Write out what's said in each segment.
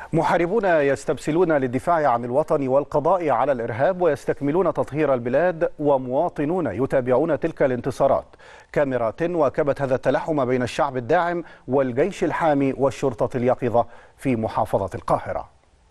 محاربون يستبسلون للدفاع عن الوطن والقضاء على الإرهاب ويستكملون تطهير البلاد ومواطنون يتابعون تلك الانتصارات كاميرات واكبت هذا التلحم بين الشعب الداعم والجيش الحامي والشرطة اليقظة في محافظة القاهرة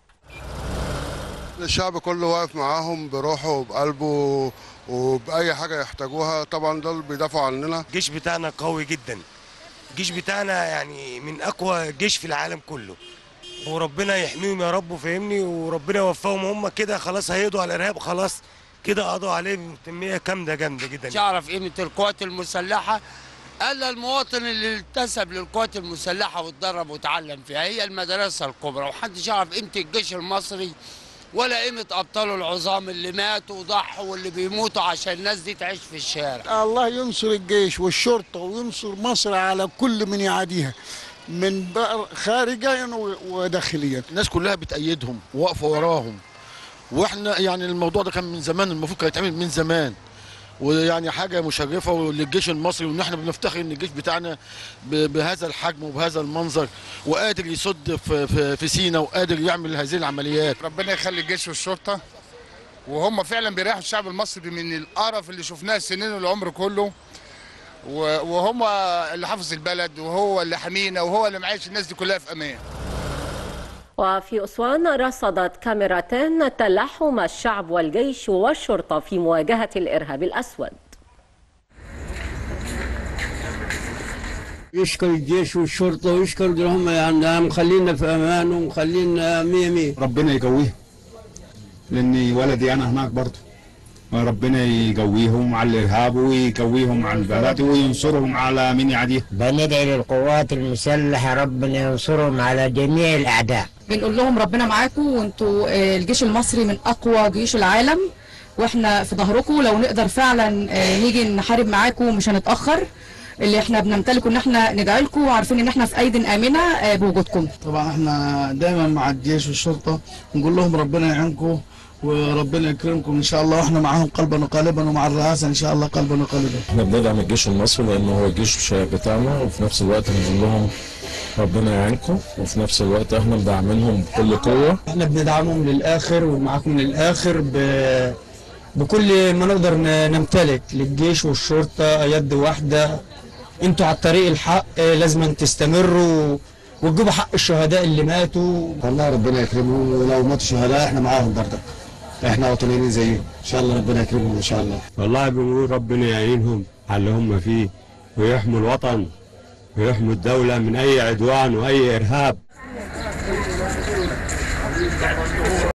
الشعب كله واقف معاهم بروحه وبقلبه وبأي حاجة يحتاجوها طبعا دول بيدافعوا عننا الجيش بتاعنا قوي جدا الجيش بتاعنا يعني من اقوى جيش في العالم كله وربنا يحميهم يا رب وفهمني وربنا يوفقهم هم كده خلاص هيقضوا على الارهاب خلاص كده قضوا عليه بكميه جامده جامده جدا يعرف قيمه القوات المسلحه الا المواطن اللي انتسب للقوات المسلحه واتدرب وتعلم فيها هي المدرسه الكبرى ومحدش يعرف قيمه الجيش المصري ولا قيمه ابطاله العظام اللي ماتوا وضحوا واللي بيموتوا عشان الناس دي تعيش في الشارع الله ينصر الجيش والشرطه وينصر مصر على كل من يعاديها من خارجيا وداخليا الناس كلها بتأيدهم واقفه وراهم واحنا يعني الموضوع ده كان من زمان المفروض كان يتعمل من زمان ويعني حاجه مشرفه للجيش المصري وان احنا بنفتخر ان الجيش بتاعنا بهذا الحجم وبهذا المنظر وقادر يصد في, في, في سينا وقادر يعمل هذه العمليات ربنا يخلي الجيش والشرطه وهم فعلا بيريحوا الشعب المصري من القرف اللي شفناه السنين والعمر كله وهم اللي حافظ البلد وهو اللي حمينا وهو اللي معيش الناس دي كلها في امان وفي أسوان رصدت كاميرتان تلحم الشعب والجيش والشرطة في مواجهة الإرهاب الأسود يشكر الجيش والشرطة ويشكر هم يعني مخلينا في أمان ومخلينا مية مية ربنا يقويه لأني ولدي أنا هناك برضه ربنا يقويهم على الارهاب ويقويهم على البلد وينصرهم على من يعاديهم. بندعي للقوات المسلحه ربنا ينصرهم على جميع الاعداء. بنقول لهم ربنا معاكم وانتوا الجيش المصري من اقوى جيوش العالم واحنا في ظهركم لو نقدر فعلا نيجي نحارب معاكم مش هنتاخر. اللي احنا بنمتلكه ان احنا ندعي لكم وعارفين ان احنا في ايد امنه بوجودكم. طبعا احنا دايما مع الجيش والشرطه نقول لهم ربنا يعينكم وربنا يكرمكم ان شاء الله واحنا معاهم قلبا وقالبا ومع الرئاسه ان شاء الله قلبا وقالبا. احنا بندعم الجيش المصري لانه هو الجيش بتاعنا وفي نفس الوقت بنقول لهم ربنا يعينكم وفي نفس الوقت احنا مدعمينهم بكل قوه. احنا بندعمهم للاخر ومعاكم للاخر ب... بكل ما نقدر نمتلك للجيش والشرطه يد واحده انتوا على الطريق الحق لازم تستمروا وتجيبوا حق الشهداء اللي ماتوا والله ربنا يكرمهم ولو ماتوا شهداء احنا معاهم برضك احنا وطنيين زيهم ان شاء الله ربنا يكرمهم ان شاء الله والله بنقول ربنا يعينهم على اللي هم فيه ويحموا الوطن ويحموا الدولة من أي عدوان وأي إرهاب